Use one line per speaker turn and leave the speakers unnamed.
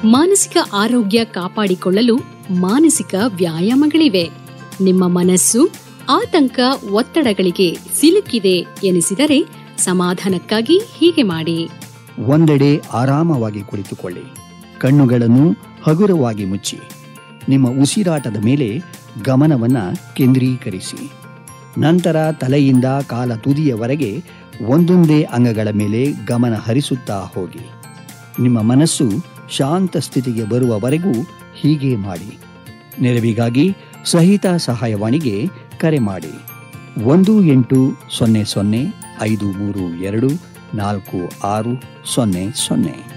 ಮಾನಸಿಕ ಆರೋಗ್ಯ ಕಾಪಾಡಿಕೊಳ್ಳಲು ಮಾನಸಿಕ ವ್ಯಾಯಾಮಗಳಿವೆ ನಿಮ್ಮ ಮನಸ್ಸು ಆತಂಕ ಒತ್ತಡಗಳಿಗೆ ಸಿಲುಕಿದೆ ಎನಿಸಿದರೆ ಸಮಾಧಾನಕ್ಕಾಗಿ ಹೀಗೆ ಮಾಡಿ
ಒಂದೆಡೆ ಆರಾಮವಾಗಿ ಕುಳಿತುಕೊಳ್ಳಿ ಕಣ್ಣುಗಳನ್ನು ಹಗುರವಾಗಿ ಮುಚ್ಚಿ ನಿಮ್ಮ ಉಸಿರಾಟದ ಮೇಲೆ ಗಮನವನ್ನ ಕೇಂದ್ರೀಕರಿಸಿ ನಂತರ ತಲೆಯಿಂದ ಕಾಲ ತುದಿಯವರೆಗೆ ಒಂದೊಂದೇ ಅಂಗಗಳ ಮೇಲೆ ಗಮನ ಹರಿಸುತ್ತಾ ಹೋಗಿ ನಿಮ್ಮ ಮನಸ್ಸು ಶಾಂತ ಸ್ಥಿತಿಗೆ ಬರುವವರೆಗೂ ಹೀಗೆ ಮಾಡಿ ನೆರವಿಗಾಗಿ ಸಹಿತ ಸಹಾಯವಾಣಿಗೆ ಕರೆ ಮಾಡಿ ಒಂದು ಎಂಟು ಸೊನ್ನೆ ಸೊನ್ನೆ ಐದು ಮೂರು ಎರಡು ನಾಲ್ಕು ಆರು ಸೊನ್ನೆ ಸೊನ್ನೆ